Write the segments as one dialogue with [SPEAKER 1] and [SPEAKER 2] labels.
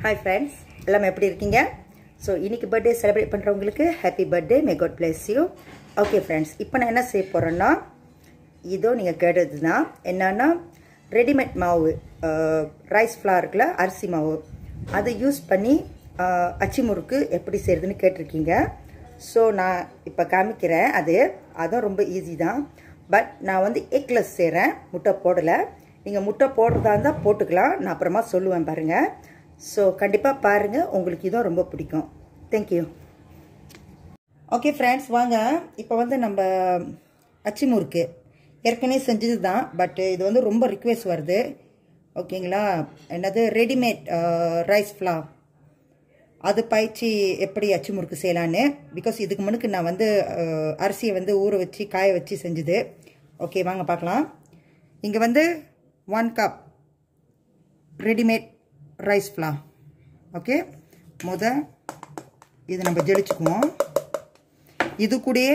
[SPEAKER 1] hi friends எல்லாம் எப்படி இருக்கீங்க ஸோ இன்னைக்கு பர்த்டே செலிப்ரேட் பண்ணுறவங்களுக்கு happy birthday may God bless you okay friends இப்போ நான் என்ன செய்ய போகிறேன்னா இதோ நீங்கள் கேட்டது தான் என்னன்னா ரெடிமேட் மாவு ரைஸ் ஃப்ளார் இருக்குல்ல அரிசி மாவு அதை யூஸ் பண்ணி அஹ், அச்சி முறுக்கு எப்படி செய்கிறதுன்னு கேட்டிருக்கீங்க ஸோ நான் இப்போ காமிக்கிறேன் அது அதுவும் ரொம்ப ஈஸி தான் பட் நான் வந்து எக்லெஸ் செய்கிறேன் முட்டை போடலை நீங்கள் முட்டை போடுறதா இருந்தால் போட்டுக்கலாம் நான் அப்புறமா சொல்லுவேன் பாருங்கள் ஸோ கண்டிப்பாக பாருங்கள் உங்களுக்கு இதுவும் ரொம்ப பிடிக்கும் தேங்க்யூ ஓகே ஃப்ரெண்ட்ஸ் வாங்க இப்போ வந்து நம்ம அச்சி முறுக்கு ஏற்கனவே செஞ்சது தான் பட் இது வந்து ரொம்ப ரிக்வெஸ்ட் வருது ஓகேங்களா என்னது ரெடிமேட் ரைஸ் ஃப்ளா அது பயிற்சி எப்படி அச்சு முறுக்கு செய்யலான்னு பிகாஸ் இதுக்கு முன்னுக்கு நான் வந்து அஹ், அரிசியை வந்து ஊற வச்சு காய வச்சு செஞ்சுது ஓகே வாங்க பார்க்கலாம் இங்கே வந்து one cup readymade rice flour okay முத இது நம்ம ஜெலிச்சுக்குவோம் இது கூடயே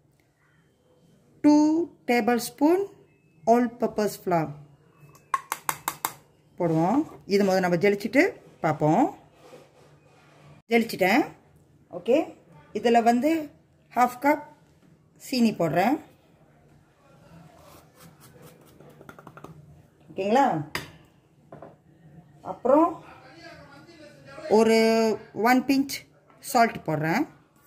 [SPEAKER 1] two tablespoon all purpose flour போடுவோம் இது முதல் நம்ம ஜெலிச்சுட்டு பார்ப்போம் ஜெலிச்சிட்டேன் ஓகே இதில் வந்து ஹாஃப் கப் சீனி போடுறேன் ஓகேங்களா அப்புறம் ஒரு ஒன் பிஞ்ச் சால்ட் போடுறேன்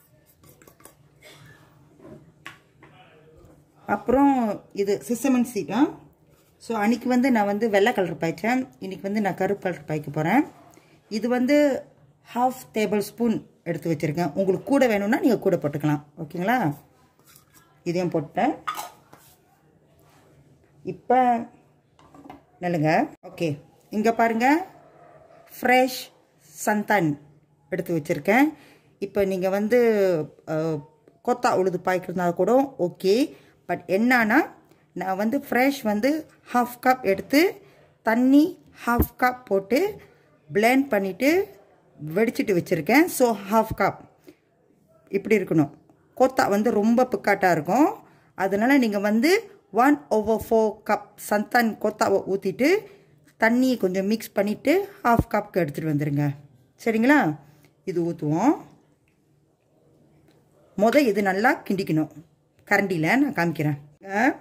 [SPEAKER 1] அப்புறம் இது சிசமன் சீட்டா ஸோ அன்றைக்கி வந்து நான் வந்து வெள்ளை கலர் பாய்ச்சேன் இன்றைக்கி வந்து நான் கருப்பு கலர் பாய்க்க போகிறேன் இது வந்து ஹாஃப் டேபிள் ஸ்பூன் எடுத்து வச்சுருக்கேன் உங்களுக்கு கூட வேணும்னா நீங்கள் கூட போட்டுக்கலாம் ஓகேங்களா இதையும் போட்டேன் இப்போ நல்லுங்க ஓகே இங்கே பாருங்கள் ஃப்ரெஷ் சந்தான் எடுத்து வச்சுருக்கேன் இப்போ நீங்கள் வந்து அஹ், கொத்தா உழுது பாய்க்கிறதுனா கூட ஓகே பட் என்னன்னா நான் வந்து ஃப்ரெஷ் வந்து ஹாஃப் கப் எடுத்து தண்ணி ஹாஃப் கப் போட்டு blend பண்ணிவிட்டு வெடிச்சிட்டு வச்சுருக்கேன் ஸோ ஹாஃப் கப் இப்படி இருக்கணும் கொத்தா வந்து ரொம்ப பிக்காட்டாக இருக்கும் அதனால் நீங்கள் வந்து ஒன் ஓவர் ஃபோர் கப் சந்தான் கொத்தாவை ஊற்றிட்டு தண்ணியை கொஞ்சம் மிக்ஸ் பண்ணிவிட்டு ஹாஃப் கப்க்கு எடுத்துகிட்டு வந்துடுங்க சரிங்களா இது ஊற்றுவோம் முத இது நல்லா கிண்டிக்கணும் கரண்டியில் நான் காமிக்கிறேன் அஹ்,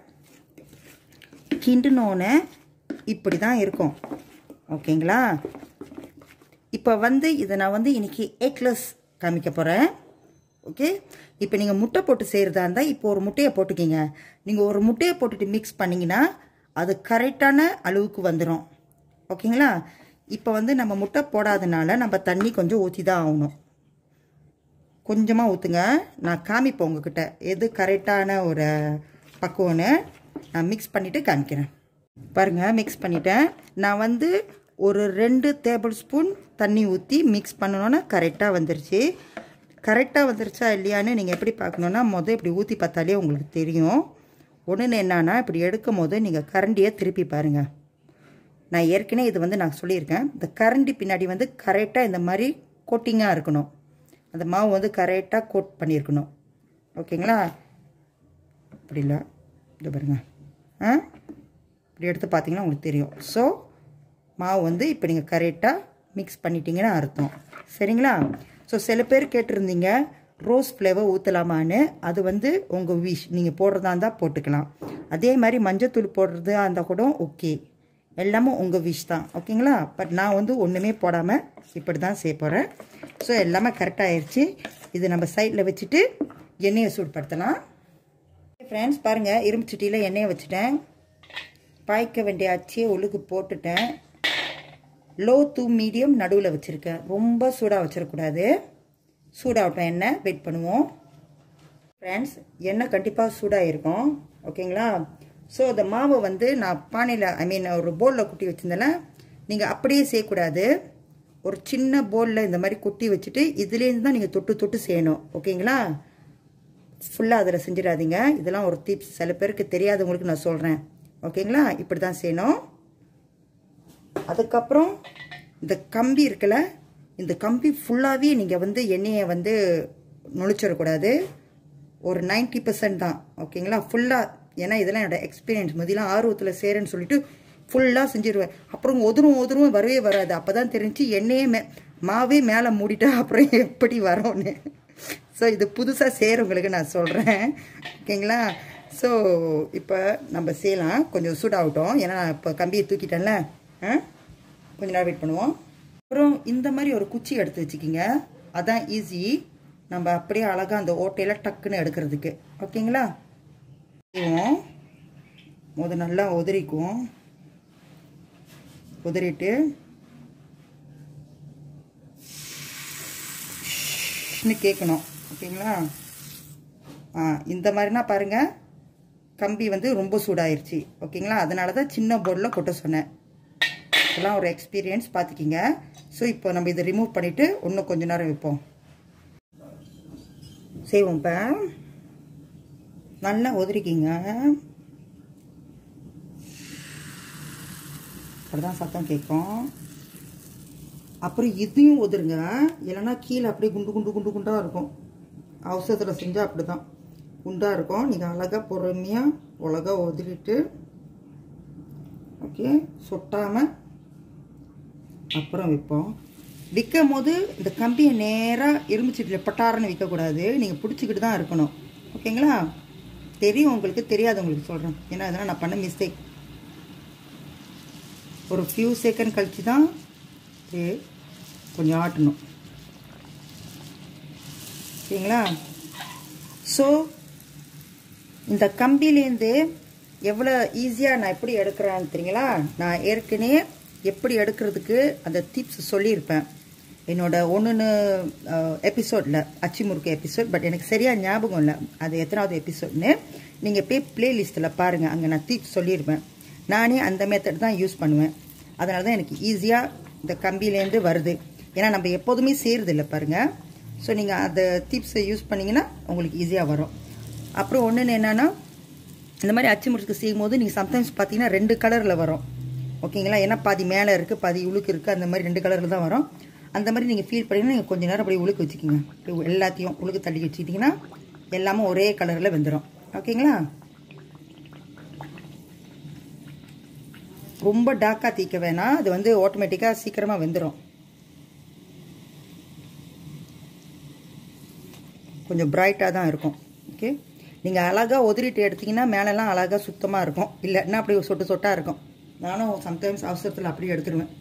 [SPEAKER 1] கிண்டினோன்னே இப்படி தான் இருக்கும் ஓகேங்களா இப்போ வந்து இதை நான் வந்து இன்னைக்கு எக்லெஸ் காமிக்க போகிறேன் ஓகே இப்போ நீங்கள் முட்டை போட்டு செய்கிறதா இருந்தால் இப்போ ஒரு முட்டையை போட்டுக்கிங்க நீங்கள் ஒரு முட்டையை போட்டுட்டு மிக்ஸ் பண்ணிங்கன்னா அது கரெக்டான அளவுக்கு வந்துடும் ஓகேங்களா இப்போ வந்து நம்ம முட்டை போடாதனால நம்ம தண்ணி கொஞ்சம் ஊற்றி தான் ஆகணும் கொஞ்சமாக ஊற்றுங்க நான் காமிப்பேன் உங்ககிட்ட எது கரெக்டான ஒரு பக்குவம்னு நான் மிக்ஸ் பண்ணிவிட்டு காமிக்கிறேன் பாருங்கள் மிக்ஸ் பண்ணிட்டேன் நான் வந்து ஒரு ரெண்டு டேபிள் ஸ்பூன் தண்ணி ஊற்றி மிக்ஸ் பண்ணணுன்னா கரெக்டாக வந்துருச்சு கரெக்டாக வந்துருச்சா இல்லையான்னு நீங்கள் எப்படி பார்க்கணுன்னா மொதல் இப்படி ஊற்றி பார்த்தாலே உங்களுக்கு தெரியும் ஒன்று என்னன்னா இப்படி எடுக்கும் போது நீங்கள் கரண்டியை திருப்பி பாருங்கள் நான் ஏற்கனவே இது வந்து நான் சொல்லியிருக்கேன் இந்த கரண்டி பின்னாடி வந்து கரெக்டாக இந்த மாதிரி கோட்டிங்காக இருக்கணும் அந்த மாவு வந்து கரெக்டாக கோட் பண்ணியிருக்கணும் ஓகேங்களா அப்படி இல்லை இது பாருங்க ஆ இப்படி எடுத்து பார்த்தீங்கன்னா உங்களுக்கு தெரியும் ஸோ மாவு வந்து இப்போ நீங்கள் கரெக்டாக மிக்ஸ் பண்ணிட்டீங்கன்னு அர்த்தம் சரிங்களா ஸோ சில பேர் கேட்டிருந்தீங்க ரோஸ் ஃப்ளேவர் ஊற்றலாமான்னு அது வந்து உங்கள் விஷ் நீங்கள் போடுறதா இருந்தால் போட்டுக்கலாம் அதே மாதிரி மஞ்சத்தூள் போடுறதா இருந்தால் கூட ஓகே எல்லாமே உங்கள் விஷ் தான் ஓகேங்களா பட் நான் வந்து ஒன்றுமே போடாமல் இப்படி தான் செய்ய போகிறேன் ஸோ எல்லாமே கரெக்டாக ஆயிடுச்சு இது நம்ம சைடில் வச்சுட்டு எண்ணெயை சூடுபடுத்தலாம் ஃப்ரெண்ட்ஸ் பாருங்கள் இரும்பு சட்டியில் எண்ணெயை வச்சுட்டேன் பாய்க்க வேண்டிய அச்சியை ஒழுகு போட்டுட்டேன் லோ டு மீடியம் நடுவில் வச்சுருக்கேன் ரொம்ப சூடாக வச்சிடக்கூடாது சூடாகட்டும் எண்ணெய் வெயிட் பண்ணுவோம் ஃப்ரெண்ட்ஸ் எண்ணெய் கண்டிப்பாக சூடாக இருக்கும் ஓகேங்களா ஸோ இந்த மாவை வந்து நான் பானையில் ஐ மீன் ஒரு பவுலில் குட்டி வச்சிருந்தேன்ல நீங்கள் அப்படியே செய்யக்கூடாது ஒரு சின்ன பவுலில் இந்த மாதிரி குட்டி வச்சுட்டு இதுலேருந்து தான் நீங்கள் தொட்டு தொட்டு செய்யணும் ஓகேங்களா ஃபுல்லாக அதில் செஞ்சிடாதீங்க இதெல்லாம் ஒரு டிப்ஸ் சில பேருக்கு தெரியாதவங்களுக்கு நான் சொல்கிறேன் ஓகேங்களா இப்படி தான் செய்யணும் அதுக்கப்புறம் இந்த கம்பி இருக்குல்ல இந்த கம்பி ஃபுல்லாகவே நீங்கள் வந்து எண்ணெயை வந்து நுழைச்சிடக்கூடாது ஒரு 90% தான் ஓகேங்களா ஃபுல்லாக ஏன்னா இதெல்லாம் என்னோட எக்ஸ்பீரியன்ஸ் முதலாம் ஆர்வத்தில் சேரேன்னு சொல்லிட்டு ஃபுல்லாக செஞ்சிருவேன் அப்புறம் ஒதுரும் ஒதுரும் வரவே வராது அப்போ தான் தெரிஞ்சு எண்ணெயே மே மாவே மேலே மூடிட்டா அப்புறம் எப்படி வரும்னு ஸோ இது புதுசாக செய்கிறவங்களுக்கு நான் சொல்கிறேன் ஓகேங்களா ஸோ இப்போ நம்ம செய்யலாம் கொஞ்சம் சூடாகட்டும் ஏன்னா நான் இப்போ கம்பியை தூக்கிட்டேன்ல ஆ கொஞ்ச நேரம் வெயிட் பண்ணுவோம் அப்புறம் இந்த மாதிரி ஒரு குச்சி எடுத்து வச்சுக்கிங்க அதான் ஈஸி நம்ம அப்படியே அழகாக அந்த ஓட்டையில் டக்குன்னு எடுக்கிறதுக்கு ஓகேங்களா செய்வோம் முத நல்லா உதறிக்குவோம் உதறிட்டு கேட்கணும் ஓகேங்களா ஆ இந்த மாதிரினா பாருங்கள் கம்பி வந்து ரொம்ப சூடாயிருச்சு ஓகேங்களா அதனால தான் சின்ன போர்டில் கொட்ட சொன்னேன் இதெல்லாம் ஒரு எக்ஸ்பீரியன்ஸ் பார்த்துக்கிங்க ஸோ இப்போ நம்ம இதை ரிமூவ் பண்ணிவிட்டு இன்னும் கொஞ்ச நேரம் வைப்போம் செய்வோம் இப்போ நல்லா உதறிக்கிங்க அப்படிதான் சத்தம் கேட்கும் அப்புறம் இதையும் உதிருங்க இல்லைன்னா கீழே அப்படியே குண்டு குண்டு குண்டு குண்டாக இருக்கும் அவசரத்தில் செஞ்சால் அப்படி தான் குண்டாக இருக்கும் நீங்கள் அழகாக பொறுமையாக அழகாக உதிரிட்டு ஓகே சொட்டாமல் அப்புறம் வைப்போம் விற்கும் போது இந்த கம்பியை நேராக இரும்பு சீட்டில் பட்டாரன்னு விற்கக்கூடாது நீங்கள் பிடிச்சிக்கிட்டு தான் இருக்கணும் ஓகேங்களா தெரியும் உங்களுக்கு தெரியாது உங்களுக்கு சொல்கிறேன் ஏன்னா அதெல்லாம் நான் பண்ண மிஸ்டேக் ஒரு ஃபியூ செகண்ட் கழித்து தான் கொஞ்சம் ஆட்டணும் ஓகேங்களா ஸோ இந்த கம்பிலேருந்து எவ்வளோ ஈஸியாக நான் எப்படி எடுக்கிறேன்னு தெரியுங்களா நான் ஏற்கனவே எப்படி எடுக்கிறதுக்கு அந்த டிப்ஸ் சொல்லியிருப்பேன் என்னோட ஒன்று எபிசோடில் அச்சி முறுக்கு எபிசோட் பட் எனக்கு சரியாக ஞாபகம் இல்லை அது எத்தனாவது எபிசோட்னு நீங்கள் போய் ப்ளேலிஸ்ட்டில் பாருங்கள் அங்கே நான் டிப்ஸ் சொல்லியிருப்பேன் நானே அந்த மெத்தட் தான் யூஸ் பண்ணுவேன் அதனால தான் எனக்கு ஈஸியாக இந்த கம்பியிலேருந்து வருது ஏன்னா நம்ம எப்போதுமே செய்கிறது இல்லை பாருங்கள் ஸோ நீங்கள் அந்த டிப்ஸை யூஸ் பண்ணிங்கன்னா உங்களுக்கு ஈஸியாக வரும் அப்புறம் ஒன்று என்னென்னா இந்த மாதிரி அச்சு முறுக்கு செய்யும் போது நீங்கள் சம்டைம்ஸ் பார்த்தீங்கன்னா ரெண்டு கலரில் வரும் ஓகேங்களா ஏன்னா பாதி மேலே இருக்குது பாதி உழுக்கு இருக்குது அந்த மாதிரி ரெண்டு கலரில் தான் வரும் அந்த மாதிரி நீங்கள் ஃபீல் பண்ணிங்கன்னா நீங்கள் கொஞ்சம் நேரம் அப்படியே உழுக்கு வச்சுக்கோங்க எல்லாத்தையும் உழுக்கு தள்ளி வச்சுக்கிட்டிங்கன்னா எல்லாமே ஒரே கலரில் வெந்துடும் ஓகேங்களா ரொம்ப டார்க்காக தீக்க வேணாம் அது வந்து ஆட்டோமேட்டிக்காக சீக்கிரமாக வெந்துடும் கொஞ்சம் பிரைட்டாக தான் இருக்கும் ஓகே நீங்கள் அழகாக உதறிட்டு எடுத்திங்கன்னா மேலெல்லாம் அழகாக சுத்தமாக இருக்கும் இல்லைன்னா அப்படி சொட்டு சொட்டாக இருக்கும் நானும் சம்டைம்ஸ் அவசரத்தில் அப்படியே எடுத்துருவேன்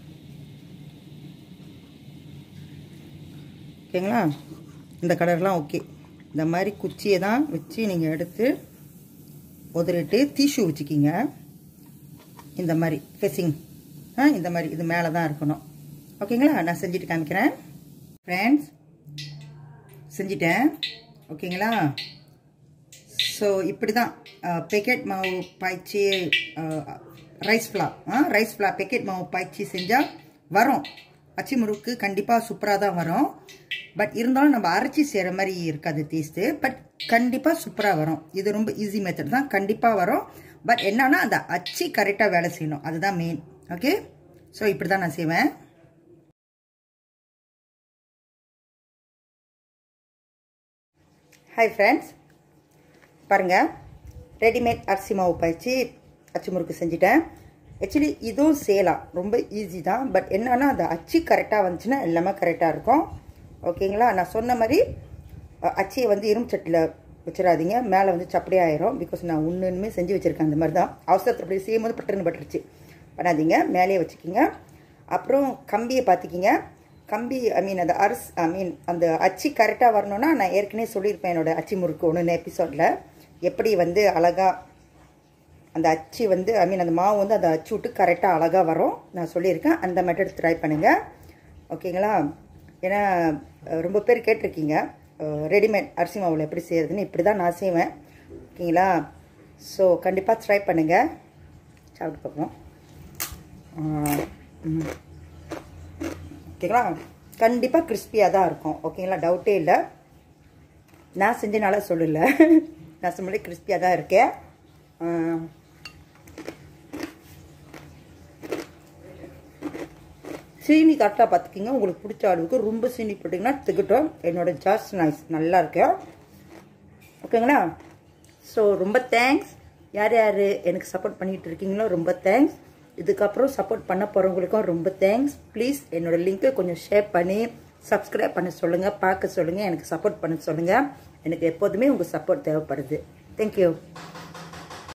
[SPEAKER 1] ஓகேங்களா இந்த கலர்லாம் ஓகே இந்த மாதிரி குச்சியை தான் வச்சு நீங்கள் எடுத்து உதறிட்டு தீஷு வச்சுக்கிங்க இந்த மாதிரி ஃபெஸிங் ஆ இந்த மாதிரி இது மேலே தான் இருக்கணும் ஓகேங்களா நான் செஞ்சுட்டு காமிக்கிறேன் ஃப்ரெண்ட்ஸ் செஞ்சிட்டேன் ஓகேங்களா ஸோ இப்படி தான் பேக்கெட் மாவு பாய்ச்சி rice flour rice flour packet மாவு பாய்ச்சி செஞ்சால் வரும் அச்சி முறுக்கு கண்டிப்பாக சூப்பராக தான் வரும் பட் இருந்தாலும் நம்ம அரைச்சி செய்கிற மாதிரி இருக்காது டேஸ்ட்டு பட் கண்டிப்பாக சூப்பராக வரும் இது ரொம்ப ஈஸி மெத்தட் தான் கண்டிப்பாக வரும் பட் என்னன்னா அந்த அச்சி கரெக்டாக வேலை செய்யணும் அதுதான் மெயின் ஓகே ஸோ இப்படி தான் நான் செய்வேன் ஹாய் ஃப்ரெண்ட்ஸ் பாருங்கள் ரெடிமேட் அரிசி மாவு பயிற்சி அச்சு முறுக்கு செஞ்சுட்டேன் ஆக்சுவலி இதுவும் செய்யலாம் ரொம்ப ஈஸி தான் பட் என்னன்னா அந்த அச்சு கரெக்டாக வந்துச்சுன்னா எல்லாமே கரெக்டாக இருக்கும் ஓகேங்களா நான் சொன்ன மாதிரி அச்சியை வந்து இரும்பு சட்டியில் வச்சிடாதீங்க மேலே வந்து சப்படியாக ஆயிரும் பிகாஸ் நான் ஒன்றுமே செஞ்சு வச்சுருக்கேன் அந்த மாதிரி தான் அவசரத்தில் அப்படி செய்யும் போது பட்டுன்னு பட்டுருச்சு பண்ணாதீங்க மேலேயே வச்சுக்கிங்க அப்புறம் கம்பியை பார்த்துக்கிங்க கம்பி ஐ மீன் அந்த அரிசி ஐ மீன் அந்த அச்சு கரெக்டாக வரணும்னா நான் ஏற்கனவே சொல்லியிருப்பேன் என்னோட அச்சி முறுக்கு ஒன்று எபிசோடில் எப்படி வந்து அழகாக அந்த அச்சு வந்து ஐ மீன் அந்த மாவு வந்து அந்த அச்சு விட்டு கரெக்டாக அழகாக வரும் நான் சொல்லியிருக்கேன் அந்த மெத்தட் ட்ரை பண்ணுங்கள் ஓகேங்களா ஏன்னா ரொம்ப பேர் கேட்டிருக்கீங்க ரெடிமேட் அரிசி மாவில் எப்படி செய்யறதுன்னு இப்படி தான் நான் செய்வேன் ஓகேங்களா ஸோ கண்டிப்பாக ட்ரை பண்ணுங்கள் சாப்பிட்டு பார்ப்போம் ஓகேங்களா கண்டிப்பாக கிறிஸ்பியாக தான் இருக்கும் ஓகேங்களா டவுட்டே இல்லை நான் செஞ்சனால சொல்லலை நான் சொன்னது கிறிஸ்பியாக தான் இருக்கேன் சீனி கரெக்டாக பார்த்துக்கிங்க உங்களுக்கு பிடிச்ச அளவுக்கு ரொம்ப சீனி போட்டிங்கன்னா திகட்டும் என்னோட ஜாஸ்ட் நைஸ் நல்லா இருக்கேன் ஓகேங்களா ஸோ ரொம்ப தேங்க்ஸ் யார் யார் எனக்கு சப்போர்ட் பண்ணிகிட்டு இருக்கீங்களோ ரொம்ப தேங்க்ஸ் இதுக்கப்புறம் சப்போர்ட் பண்ண போகிறவங்களுக்கும் ரொம்ப தேங்க்ஸ் ப்ளீஸ் என்னோட லிங்க்கை கொஞ்சம் ஷேர் பண்ணி சப்ஸ்கிரைப் பண்ண சொல்லுங்கள் பார்க்க சொல்லுங்கள் எனக்கு சப்போர்ட் பண்ண சொல்லுங்கள் எனக்கு எப்போதுமே உங்கள் சப்போர்ட் தேவைப்படுது தேங்க்யூ